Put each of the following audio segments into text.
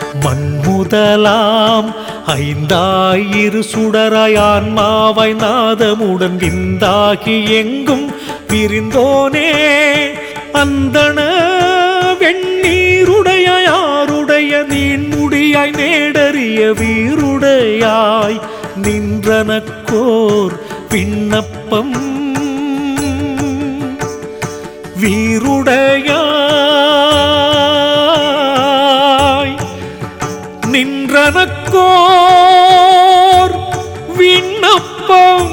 மண்முதலாம் ஐந்தாயிரு சுடராய் ஆன்மாவாய் நாதமுடன் விந்தாகி எங்கும் விரிந்தோனே அந்தண வெண்ணீருடைய யாருடைய நீண்முடியாய் நேடறிய வீருடையாய் நின்றனக்கோர் விண்ணப்பம் வீருடையாய் நின்றனக்கோர் விண்ணப்பம்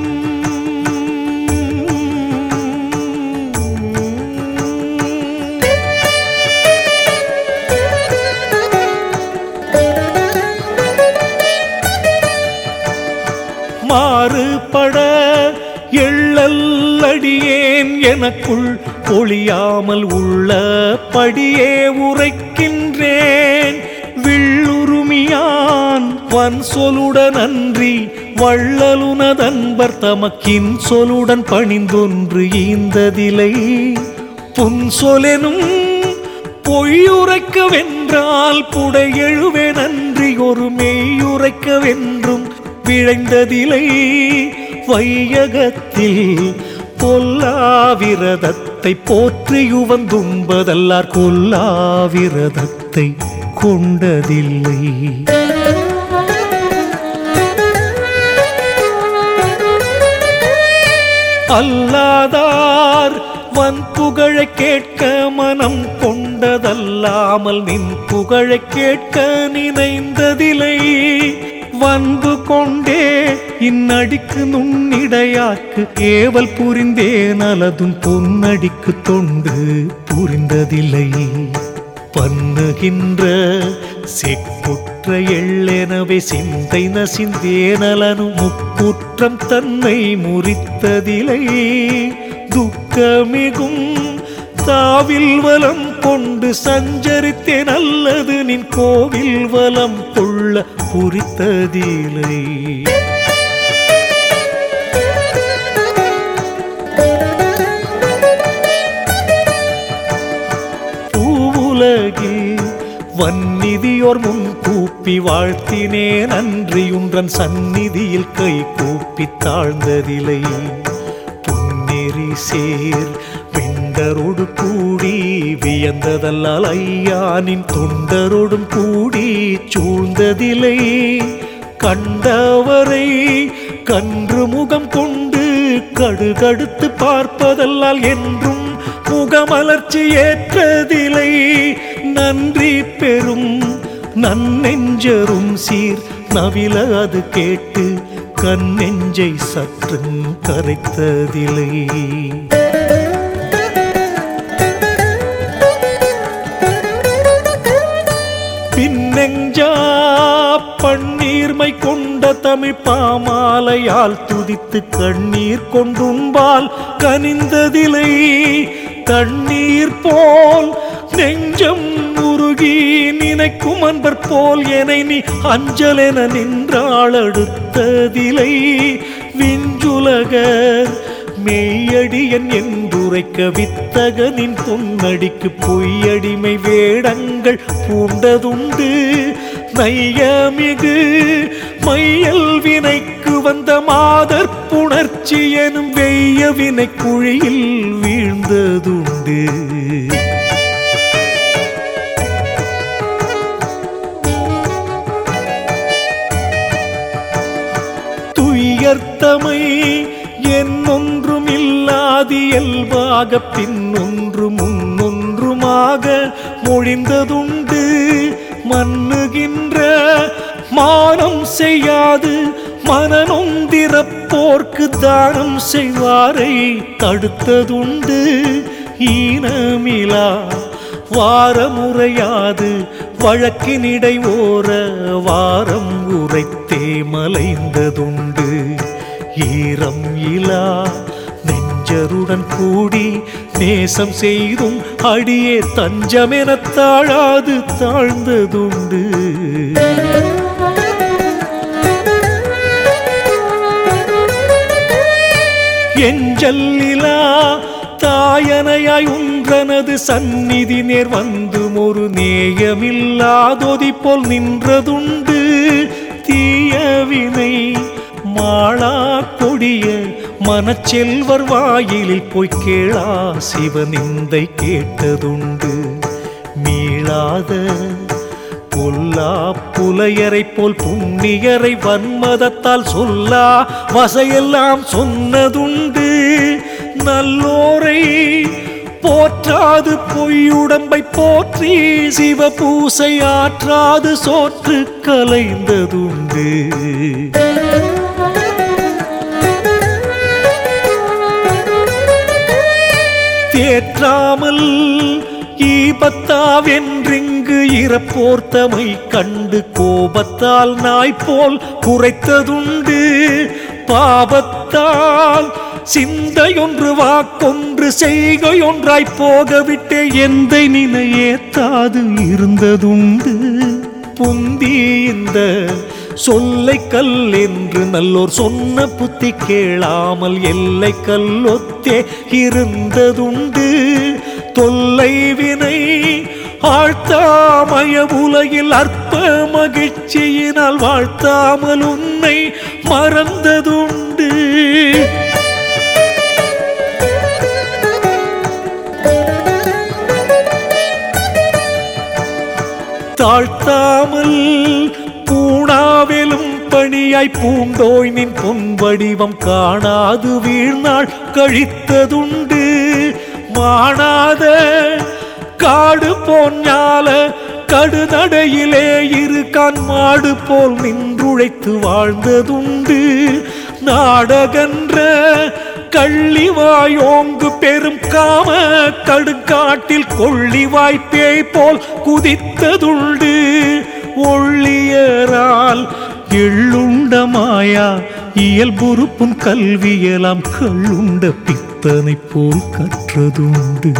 மாறுபட எள்ளல்லடியேன் எனக்குள் ஒளியாமல் உள்ள படியே உரைக்கின்றேன் வில்லுருமியான் வன் சொலுடன் அன்றி வள்ளலுனதன்பர் தமக்கின் சொலுடன் பணிந்தொன்று ஈந்ததிலை புன் சொலெனும் பொய்யுரைக்க வென்றால் புடையெழுவே நன்றி ஒரு மெய்யுரைக்க வென்றும் விழைந்ததிலை வையகத்தில் பொல்லாவிரதத்தை போற்றியுவந்தும்பதல்லார் கொல்லாவிரதத்தை கொண்டதில்லை அல்லாதார் வன் புகழை கேட்க மனம் கொண்டதல்லாமல் நின் புகழை கேட்க நினைந்ததில்லை வந்து கொண்டே இந்நடிக்கு நுண்ணிடையாக்கு ஏவல் புரிந்தேன் அலதும் பொன்னடிக்கு தொண்டு புரிந்ததில்லை பண்ணுகின்ற செக்குற்ற எள்ளெனவே சிந்தை நசிந்தேனலனும் முக்குற்றம் தன்னை முறித்ததிலை துக்கமிகும் தாவில் வலம் கொண்டு சஞ்சரித்தேன் அல்லது நின் கோவில் வலம் கொள்ள புரித்ததிலை பூவுலகில் வன்னிதியோர் முன் கூப்பி வாழ்த்தினேன் நன்றியுன்றன் சந்நிதியில் கை கூப்பி தாழ்ந்ததிலை புன்னெறி சேர் வெண்டரோடு கூடி வியந்ததல்லால் ஐயானின் தொண்டரோடும் கூடி சூழ்ந்ததிலை கண்டவரை கன்று முகம் கொண்டு கடுகடுத்து பார்ப்பதல்லால் என்றும் முகமலர்ச்சி ஏற்றதிலை நன்றி பெறும் நன்னெஞ்சரும் சீர் நவில அது கேட்டு கண்ணெஞ்சை சற்றும் கரைத்ததிலை பின்னெஞ்சா பன்னீர்மை கொண்ட தமிழ் பாமாலையால் துதித்து கண்ணீர் கொண்டுண்பால் கனிந்ததிலை தண்ணீர் போல் நெஞ்சம் உருகி நினைக்கும் அன்பர் போல் எனை நீ அஞ்சலென நின்றாள் அடுத்ததிலை விஞ்சுலகர் மெய்யடியன் என்றுரைக்க வித்தகனின் பொன்னடிக்கு பொய்யடிமை வேடங்கள் பூண்டதுண்டு நையமிகு மையல் வினைக்கு வந்த மாதர் புணர்ச்சி எனும் வெய்ய வினை குழியில் வீழ்ந்ததுண்டு துயர்த்தமை என்னொன்றும் இல்லாது இயல்பாக பின்னொன்று முன்னொன்றுமாக மொழிந்ததுண்டு மன்னுகின்ற மானம் செய்யாது மனநொந்திரப்போர்க்கு தானம் செய்வாரை தடுத்ததுண்டு ஈனமிலா வாரமுறையாது வழக்கினிடை ஓர வாரம் உரைத்தே மலைந்ததுண்டு ஈரம் இலா நெஞ்சருடன் கூடி நேசம் செய்தும் அடியே தஞ்சமெனத் தாழாது தாழ்ந்ததுண்டு எஞ்சல்லிலா தாயனையாய் உன்றனது சந்நிதி நேர் வந்தும் ஒரு நேயமில்லாதொதி போல் நின்றதுண்டு தீயவினை மாளா கொடிய மனச்செல்வர் வாயிலில் போய் கேளா சிவனிந்தை கேட்டதுண்டு மீளாத பொல்லா புலையரை போல் புண்ணியரை வன்மதத்தால் சொல்லா வசையெல்லாம் சொன்னதுண்டு நல்லோரை போற்றாது பொய்யுடம்பை போற்றி சிவ பூசை ஆற்றாது சோற்று கலைந்ததுண்டு தேற்றாமல் ஈபத்தாவென்றிங்கு இறப்போர்த்தமை கண்டு கோபத்தால் நாய் போல் குறைத்ததுண்டு பாபத்தால் சிந்தையொன்று வாக்கொன்று செய்கையொன்றாய் போகவிட்டே எந்த நினையேத்தாது இருந்ததுண்டு புந்தி இந்த சொல்லை கல் என்று நல்லோர் சொன்ன புத்தி கேளாமல் எல்லை கல்லொத்தே இருந்ததுண்டு தொல்லை வினை ஆழ்த்தாமய உலகில் அற்ப மகிழ்ச்சியினால் வாழ்த்தாமல் உன்னை மறந்ததுண்டு தாழ்த்தாமல் பூணாவிலும் பணியாய் பூண்டோய் நின் பொன் வடிவம் காணாது வீழ்நாள் கழித்ததுண்டு மாணாத காடு போஞ்ஞால கடுநடையிலே இருக்கான் மாடு போல் நின்றுழைத்து வாழ்ந்ததுண்டு நாடகன்ற கள்ளிவாயோங்கு பெரும் காம கடுக்காட்டில் கொள்ளிவாய் பேய் போல் குதித்ததுண்டு ஒள்ளியரால் எள்ளுண்ட மாயா இயல்புறுப்பும் கல்வியலாம் கள்ளுண்ட பித்தனை போல் கற்றதுண்டு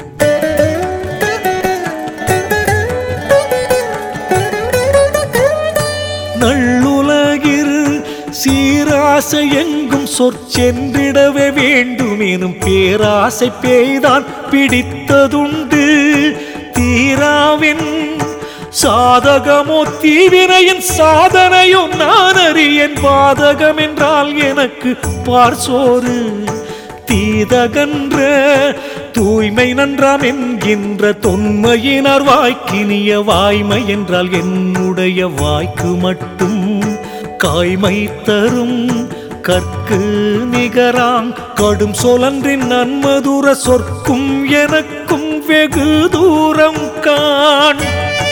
நள்ளுலகில் சீராசை எங்கும் சொற்சென்றிடவே வேண்டும் எனும் பேராசை பேய்தான் பிடித்ததுண்டு தீராவின் சாதகமோ தீவினையின் சாதனையோ நான் அறியேன் பாதகம் என்றால் எனக்கு பார்சோறு தீதகன்ற தூய்மை நன்றாம் என்கின்ற தொன்மையினார் வாய்க்கினிய வாய்மை என்றால் என்னுடைய வாய்க்கு மட்டும் காய்மை தரும் கற்கு நிகராங் கடும் சொலன்றின் நன்மதுர சொற்கும் எனக்கும் வெகு தூரம் காண்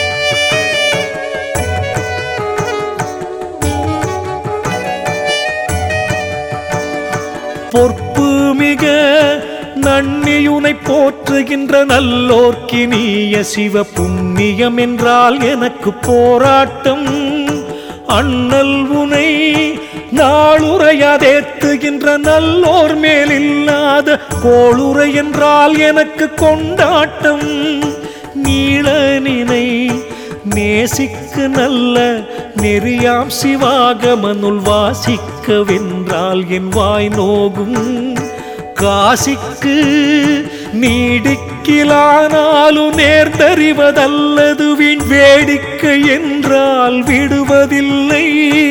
பொற்பு மிக நன்னியுனை போற்றுகின்ற நல்லோர்க்கினிய சிவ புண்ணியம் என்றால் எனக்கு போராட்டம் அண்ணல் உனை நாளுரையாதேத்துகின்ற நல்லோர் மேலில்லாத கோளுரை என்றால் எனக்கு கொண்டாட்டம் நீள நினை நேசிக்க நல்ல நெறியாம் சிவாகமனுள் வாசிக்கவென்றால் என் வாய் நோகும் காசிக்கு நீடிக்கிலானாலும் நேர்ந்தறிவதல்லது வீண் வேடிக்கை என்றால் விடுவதில்லை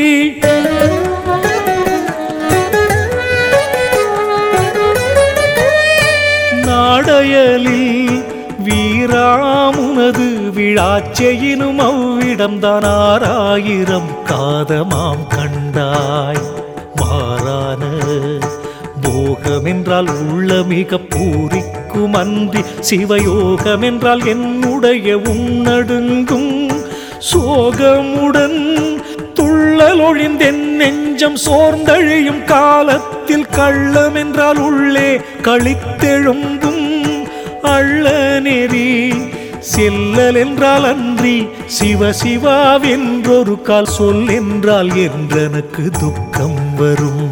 நாடயலில் வீராமுனது விழாச்செயினும் அவ்விடம்தான் ஆறாயிரம் காதமாம் கண்டாய் மாறான போகமென்றால் உள்ள மிக பூரிக்கும் அன்றி சிவயோகம் என்றால் என்னுடைய உன்னடுங்கும் சோகமுடன் துள்ளல் ஒழிந்தென் நெஞ்சம் சோர்ந்தழியும் காலத்தில் கள்ளம் என்றால் உள்ளே கழித்தெழும்பும் அள்ள நெறி செல்லல் என்றால் அன்றி சிவ சிவாவென்றொரு கால் சொல் என்றால் என்றெனக்கு துக்கம் வரும்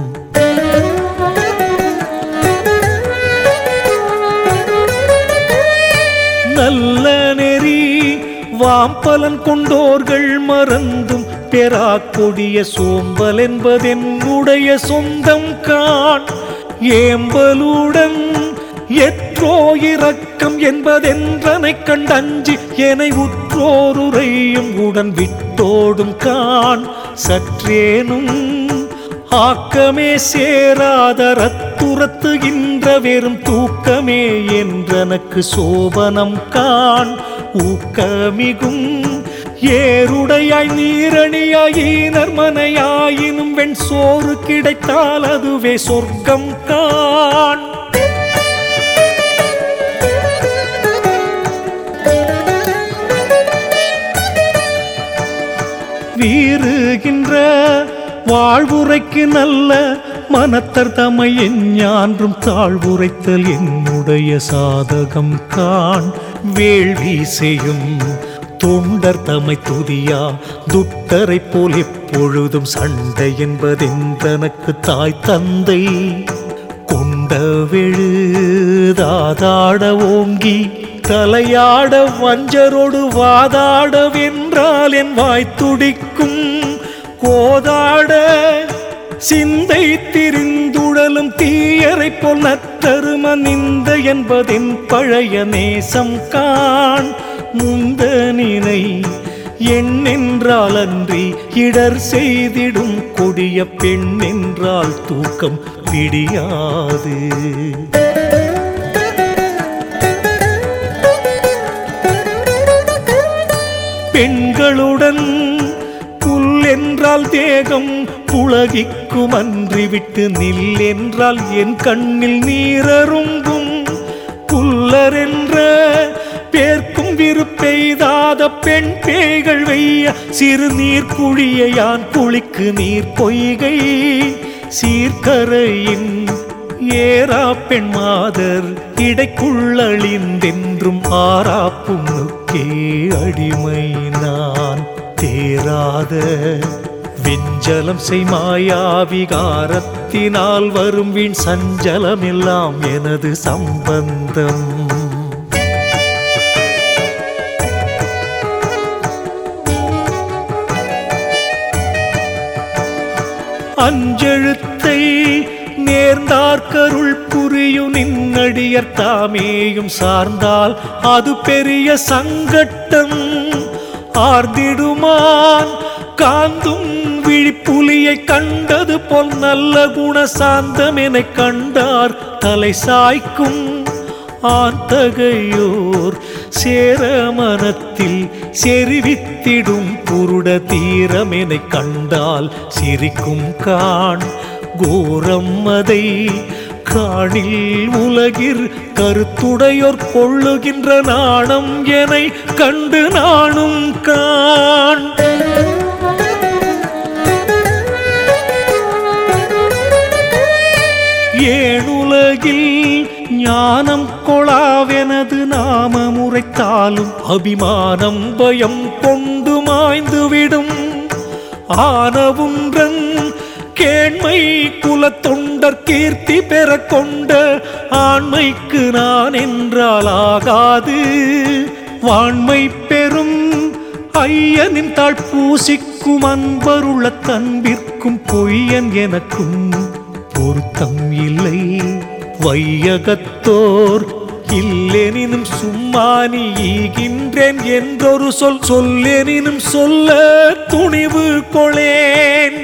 நல்ல நெறி வாம்பலன் கொண்டோர்கள் மறந்தும் பெறா கொடிய சோம்பல் என்பதென்னுடைய சொந்தம் காண் ஏம்பலுடன் எற்றோ இரக்கம் என்பதென்றனை கண்டஞ்சி எனை உற்றோருரையும் உடன் விட்டோடும் கான் சற்றேனும் ஆக்கமே சேராத ரத்துரத்துகின்ற வெறும் தூக்கமே என்றனக்கு சோபனம் கான் ஊக்கமிகும் ஏருடையாய் நீரணியாய் ஈனர்மனையாயினும் வெண் சோறு கிடைத்தால் அதுவே சொர்க்கம் கான் வீறுகின்ற வாழ்வுரைக்கு நல்ல மனத்தர் தமை எஞ்ஞான்றும் தாழ்வுரைத்தல் என்னுடைய சாதகம் காண் வேள்வி செய்யும் தொண்டர் தமை துதியா துட்டரை போல் எப்பொழுதும் சண்டை என்பதென்றனக்கு தாய் தந்தை கொண்ட விழுதாதாட ஓங்கி தலையாட வஞ்சரோடு வாதாட வென்றால் என் வாய் துடிக்கும் கோதாட சிந்தை திரிந்துடலும் தீயரை போல் நத்தரும நிந்த என்பதின் பழைய நேசம் காண் முந்த நினை எண்ணென்றால் அன்றி இடர் செய்திடும் கொடிய பெண் என்றால் தூக்கம் பிடியாது பெண்களுடன் புல் என்றால் தேகம் புலகிக்கும் அன்றி விட்டு நில் என்றால் என் கண்ணில் நீரரும்பும் புல்லர் என்ற பேர்க்கும் விருப்பெய்தாத பெண் பேய்கள் வெய்ய சிறு நீர் குழிய யான் குளிக்கு நீர் பொய்கை சீர்கரையின் ஏரா பெண் மாதர் இடைக்குள்ளழிந்தென்றும் ஆரா புண்ணுக்கே அடிமை நான் தேராத வெஞ்சலம் செய் மாயாவிகாரத்தினால் வரும் வீண் சஞ்சலம் எல்லாம் எனது சம்பந்தம் அஞ்செழுத்தை நேர்ந்தார்கருள் புரியும் நின்னடியர் தாமேயும் சார்ந்தால் அது பெரிய சங்கட்டம் ஆர்ந்திடுமான் காந்தும் விழிப்புலியை கண்டது போல் நல்ல குண சாந்தம் என கண்டார் தலை சாய்க்கும் ஆந்தகையோர் சேர மனத்தில் செறிவித்திடும் புருட தீரமெனை கண்டால் சிரிக்கும் காண் கோரம் அதை காணில் உலகிற் கருத்துடையோர் கொள்ளுகின்ற நாணம் எனை கண்டு நானும் காண் ஏழுலகில் ஞானம் கொளாவெனது நாம முறைத்தாலும் அபிமானம் பயம் கொண்டு மாய்ந்துவிடும் ஆனவுன்றன் கேண்மை குலத்தொண்டர் கீர்த்தி பெற கொண்ட ஆண்மைக்கு நான் என்றால் ஆகாது வாண்மை பெறும் ஐயனின் தாழ் பூசிக்கும் அன்பருள்ள தன்பிற்கும் பொய்யன் எனக்கும் பொருத்தம் இல்லை வையகத்தோர் இல்லெனினும் சும்மா நீ ஈகின்றேன் என்றொரு சொல் சொல்லெனினும் சொல்ல துணிவு கொளேன்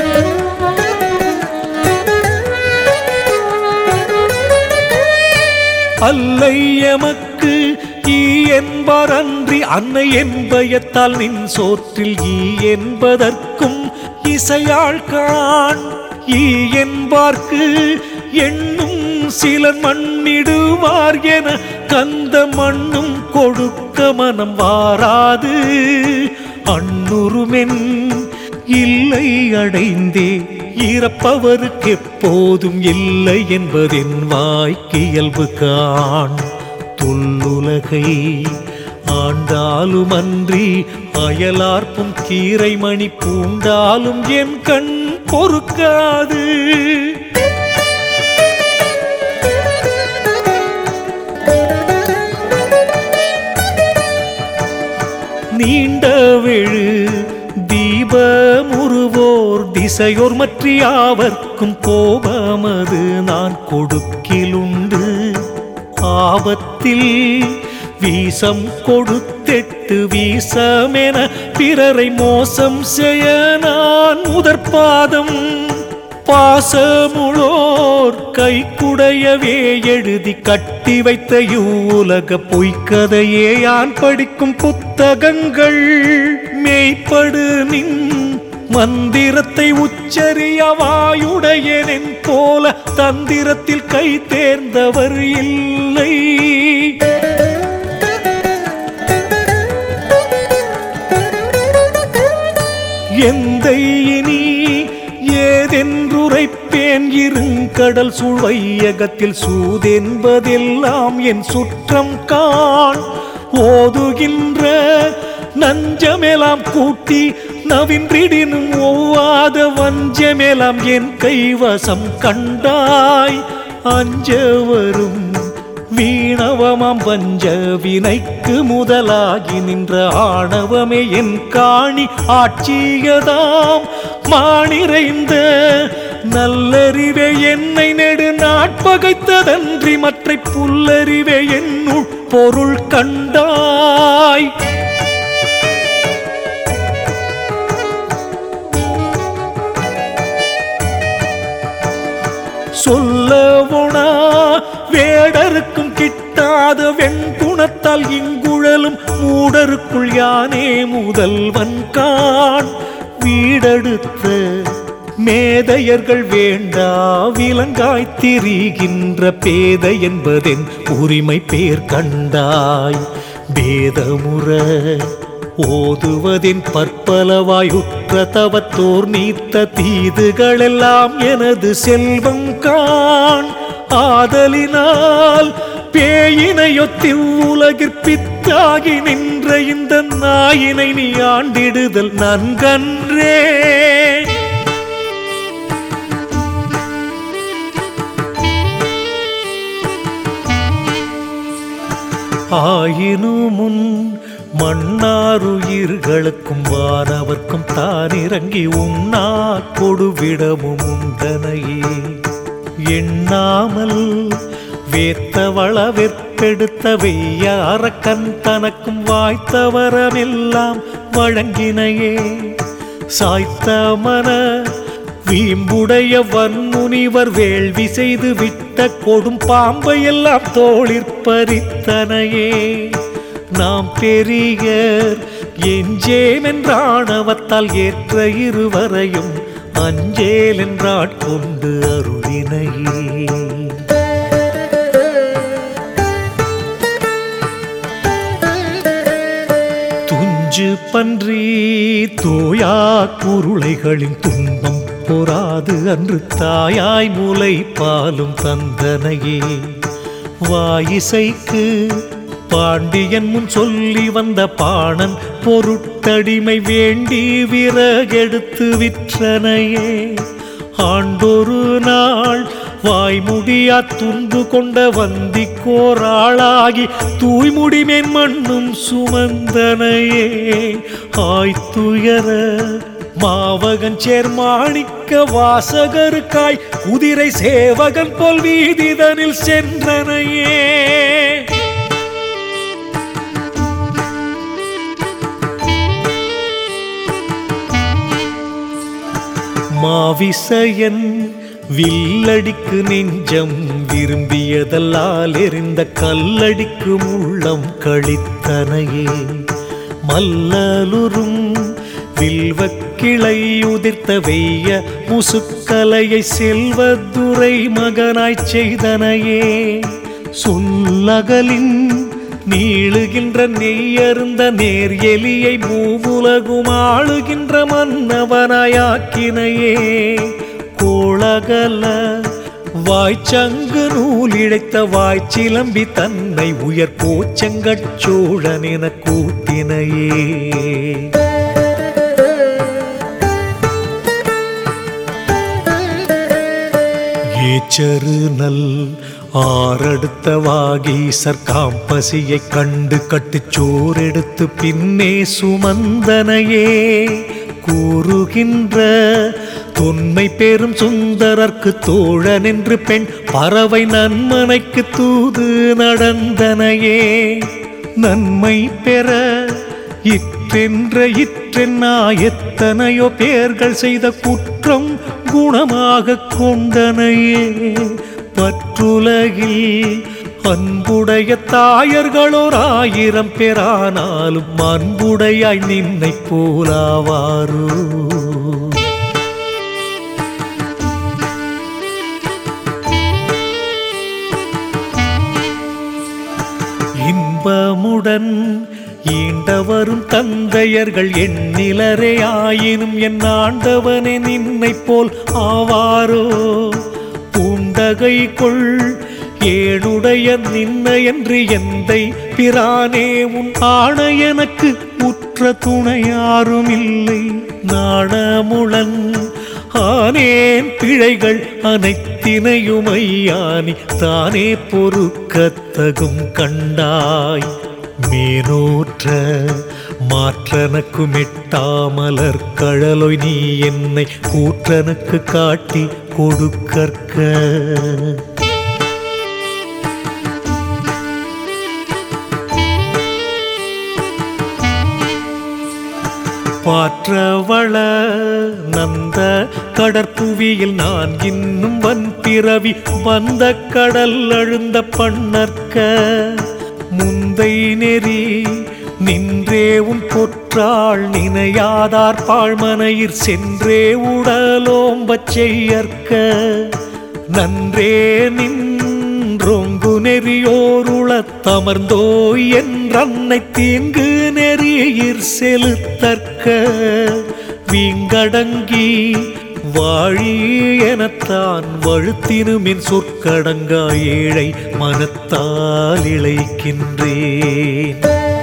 அல்லை எமக்கு ஈ என்பார் அன்றி அன்னை என்பயத்தால் நின் சோற்றில் ஈ என்பதற்கும் இசையாள் காண் ஈ என்பார்க்கு எண்ணும் சிலர் மண்ணிடுவார் என கந்த மண்ணும் கொடுக்க மனம் வாராது அன்னுருமென் இல்லை அடைந்தே இறப்பவருக்கு எப்போதும் இல்லை என்பதென் வாய்க்கு இயல்பு காண் தொல்லுலகை ஆண்டாலும் அன்றி அயலார்ப்பும் கீரை மணி பூண்டாலும் என் கண் பொறுக்காது நீண்ட விழு தீபமுருவோர் திசையோர் மற்றியாவர்க்கும் கோபமது நான் கொடுக்கிலுண்டு ஆபத்தில் வீசம் கொடுத்தெட்டு வீசமென பிறரை மோசம் செய்ய நான் முதற்பாதம் பாசமுளோர் கைக்குடையவே எழுதி கட்டி வைத்த இவ்வுலக பொய்க்கதையே யான் படிக்கும் புத்தகங்கள் மெய்ப்படு நின் மந்திரத்தை உச்சரிய வாயுடையனென் போல தந்திரத்தில் கை தேர்ந்தவர் இல்லை எந்தை இனி ஏதென்றுரைப்பேன் இருங்கடல் சுழ்வையகத்தில் சூதென்பதெல்லாம் என் சுற்றம் காண் ஓதுகின்ற நஞ்சமெலாம் கூட்டி நவின்றிடினும் ஒவ்வாத வஞ்சமெலாம் என் கைவசம் கண்டாய் அஞ்ச வரும் வீணவமாம் வஞ்ச வினைக்கு முதலாகி நின்ற ஆணவமே என் காணி ஆட்சியதாம் மானிறைந்த நல்லறிவே என்னை நெடு நாட்பகைத்ததன்றி மற்றை புல்லறிவே என்னுள் பொருள் கண்டாய் சொல்லவுணா வேடருக்கும் கிட்டாத வெண்குணத்தால் இங்குழலும் மூடருக்குள் யானே முதல்வன் கான் வீடெடுத்த மேதையர்கள் வேண்டா விலங்காய் திரிகின்ற பேத என்பதென் உரிமை பேர் கண்டாய் பேதமுற ஓதுவதின் பற்பலவாயுற்ற தவத்தோர் நீத்த தீதுகளெல்லாம் எனது செல்வம் காண் ஆதலினால் பேயினையொத்தி உலகிற் பித்தாகி நின்ற இந்த நாயினை நீ ஆண்டிடுதல் நன்கன்றே ஆயினுமுன் மன்னாருயிர்களுக்கும் வானவர்க்கும் தான் இறங்கி உண்ணா கொடுவிடமும் உண்டனையே எண்ணாமல் வேத்தவள வெற்பெடுத்த வெய்யார கண் தனக்கும் வாய்த்தவரமெல்லாம் வழங்கினையே சாய்த்த மன வீம்புடைய வன்முனிவர் வேள்வி செய்து விட்ட கொடும் பாம்பை எல்லாம் தோளிற்பறித்தனையே நாம் பெரியர் எஞ்சேம் என்றாணவத்தால் ஏற்ற இருவரையும் அஞ்சேல் என்றாட்கொண்டு அருளினையே துஞ்சு பன்றி தோயா குருளைகளின் துன்பம் பொறாது அன்று தாயாய் முலை பாலும் தந்தனையே வாயிசைக்கு பாண்டியன் முன் சொல்லி வந்த பாணன் பொருட்டடிமை வேண்டி விறகெடுத்து விற்றனையே ஆண்டொரு நாள் வாய்முடியா துன்பு கொண்ட வந்திக்கோராளாகி தூய்முடிமேன் மண்ணும் சுமந்தனையே ஆய்த்துயர மாவகன் சேர்மாணிக்க வாசகருக்காய் குதிரை சேவகன் போல் வீதிதனில் சென்றனையே மாவிசையன் வில்லடிக்கு நெஞ்சம் விரும்பியதல்லால் எறிந்த கல்லடிக்கு உள்ளம் கழித்தனையே மல்லலுறும் வில்வக்கிளை உதிர்த்த வெய்ய முசுக்கலையை செல்வதுரை மகனாய்ச் செய்தனையே சொல்லகலின் நீளுகின்ற நெய்யருந்த நேர் எலியை மூவுலகும் ஆளுகின்ற மன்னவனாயாக்கினையே கோளகல வாய்ச்சங்கு நூல் இழைத்த வாய்ச்சிலம்பி தன்னை உயர் கோச்சங்கட் சோழன் என கூட்டினையே ஏச்சரு நல் ஆறடுத்த வாகீசர் காம்பசியை கண்டு கட்டுச் சோறெடுத்து பின்னே சுமந்தனையே கூறுகின்ற தொன்மை பெரும் சுந்தரர்க்கு தோழன் என்று பெண் பறவை நன்மனைக்கு தூது நடந்தனையே நன்மை பெற இற்றென்ற இற்றென்னா எத்தனையோ பேர்கள் செய்த குற்றம் குணமாக கொண்டனையே பற்றுலகில் அன்புடைய தாயர்களோர் ஆயிரம் பேரானாலும் அன்புடையாய் நின்னை போலாவாரோ இன்பமுடன் ஈண்டவரும் தந்தையர்கள் எண்ணிலரே ஆயினும் என் ஆண்டவனே நின்னை போல் ஆவாரோ பூண்டகை கொள் ஏனுடைய நின்ன என்று எந்தை பிரானே உன் ஆண எனக்கு உற்ற துணை யாரும் இல்லை நாணமுளன் ஆனேன் பிழைகள் அனைத்தினையும் ஐயானி தானே பொறுக்கத்தகும் கண்டாய் மேனோற்ற மாற்றனக்கு மெட்டாமலர் கழலொய் நீ என்னை கூற்றனுக்கு காட்டி கொடுக்கற்க பாற்றவள நந்த கடற்புவியில் நான் இன்னும் வன் பிறவி வந்த கடல் அழுந்த பண்ணற்க முந்தை நெறி நின்றே உன் பொற்றாள் நினையாதார் பாழ்மனையிற் சென்றே உடலோம்பச் செய்யற்க நன்றே நின்றோங்கு நெறியோருளத் தமர்ந்தோய் என்றன்னை தீங்கு நெறியிற் செலுத்தற்க வீங்கடங்கி வாழி எனத்தான் வழுத்தினுமின் சொற்கடங்கா ஏழை மனத்தால் இழைக்கின்றேன்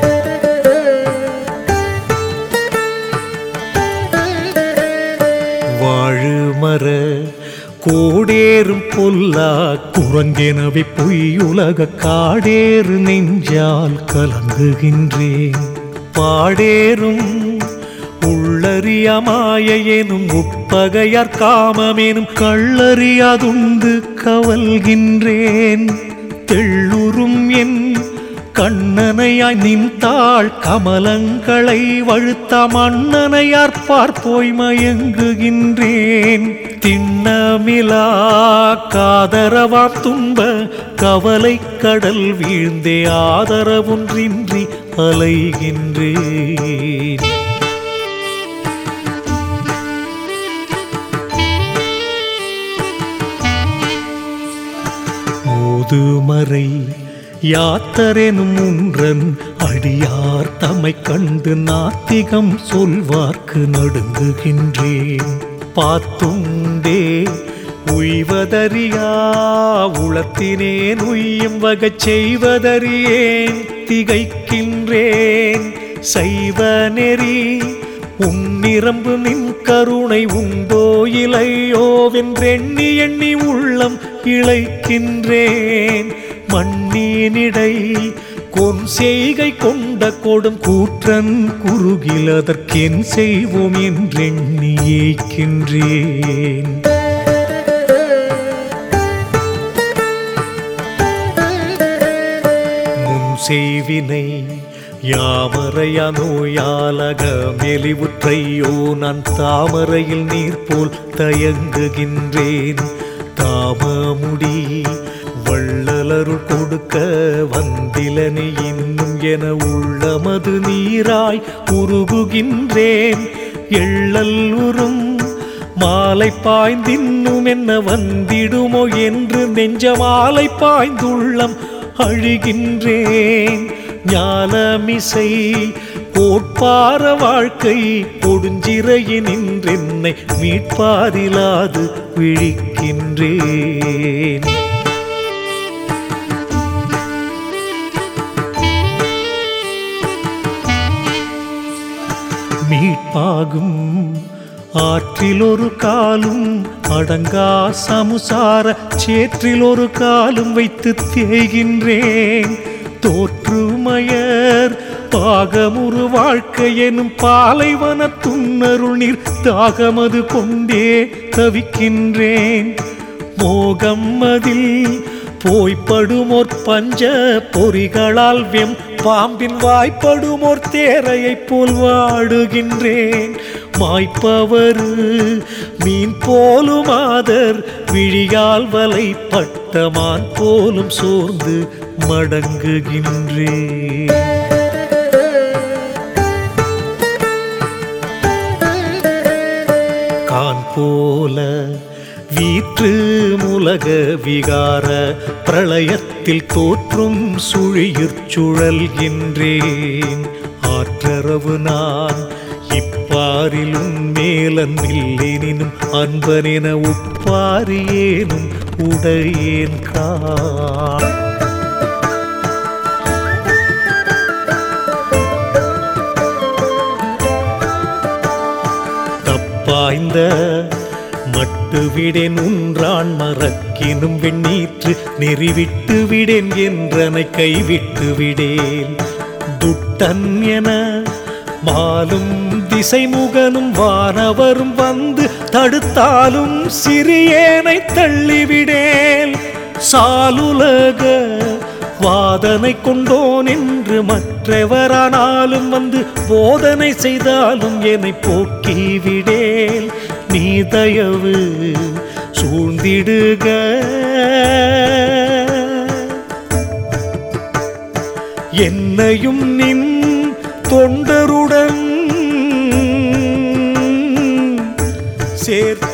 வாழுமர கோடேறும் பொல்லா குரங்கெனவே பொய்யுலக காடேறு நெஞ்சால் கலங்குகின்றேன் பாடேறும் உள்ளறிய மாய எனும் உட்பகையார் காமமெனும் கள்ளறியாதுண்டு கவல்கின்றேன் தெள்ளுறும் என் கண்ணனையாய் நின்றாள் கமலங்களை வழுத்த மன்னனையார் பார்ப்போய் மயங்குகின்றேன் திண்ணமிலா காதரவா துன்ப கவலை கடல் வீழ்ந்தே ஆதரவொன்றின்றி அலைகின்றேன் மோதுமறை யாத்தரெனும் ஒன்றன் அடியார் தம்மை கண்டு நாத்திகம் சொல்வார்க்கு நடுங்குகின்றேன் பார்த்துண்டே உய்வதறியா உளத்தினேன் உய்யும் வகச் செய்வதறியேன் திகைக்கின்றேன் செய்வ நெறி உன்னிரம்பு நின் கருணை உண்டோ இலையோவென்றெண்ணி எண்ணி உள்ளம் இழைக்கின்றேன் மண்ணினிடை கொன் செய்கை கொண்ட கொடும் கூற்றன் குறுகில் அதற்கென் செய்வோம் என்றெண்ணி ஏய்க்கின்றேன் முன் செய்வினை யாமரையா நோயாலக மெலிவுற்றையோ நான் தாமரையில் நீர் போல் தயங்குகின்றேன் தாமமுடி வள்ளலருள் கொடுக்க வந்திலனி இன்னும் என உள்ளமது நீராய் உருகுகின்றேன் எள்ளல் உறும் மாலை பாய்ந்தின்னும் என்ன வந்திடுமோ என்று நெஞ்ச மாலை பாய்ந்துள்ளம் அழுகின்றேன் ஞானமிசை கோட்பார வாழ்க்கை கொடுஞ்சிறையினின்றென்னை மீட்பாதிலாது விழிக்கின்றேன் மீட்பாகும் ஆற்றில் ஒரு காலும் அடங்கா சமுசார சேற்றில் ஒரு காலும் வைத்து தேய்கின்றேன் தோற்றுமயர் பாகமுறு வாழ்க்கை எனும் பாலைவன துன்னருள் நீர் தாகமது கொண்டே தவிக்கின்றேன் மோகம் அதில் போய்ப்படுமோர் பஞ்ச பொறிகளால் வெம் பாம்பின் வாய்ப்படுமோர் தேரையைப் போல் வாடுகின்றேன் மாய்ப்பவர் மீன் போலும் ஆதர் விழியால் வலைப்பட்ட மான் போலும் சோர்ந்து மடங்குகின்றேன் கான் போல வீற்று முலக விகார பிரளயத்தில் தோற்றும் சுழியிற் சுழல்கின்றேன் ஆற்றரவு நான் இப்பாரிலும் மேலன்பில்லேனினும் அன்பனென உப்பாரியேனும் உடையேன் கான் தப்பாய்ந்த மட்டு விடேன் உன்றான் மறக்கினும் வெண்ணீற்று நெறிவிட்டு விடேன் என்றனை கைவிட்டு விடேன் துட்டன் என மாலும் திசைமுகனும் வானவரும் வந்து தடுத்தாலும் சிறியேனை தள்ளிவிடேன் சாலுலக வாதனை கொண்டோன் என்று மற்றவரானாலும் வந்து போதனை செய்தாலும் என்னை போக்கிவிடேல் நீ தயவு சூழ்ந்திடுக என்னையும் நின் தொண்டருடன் சேர்த்து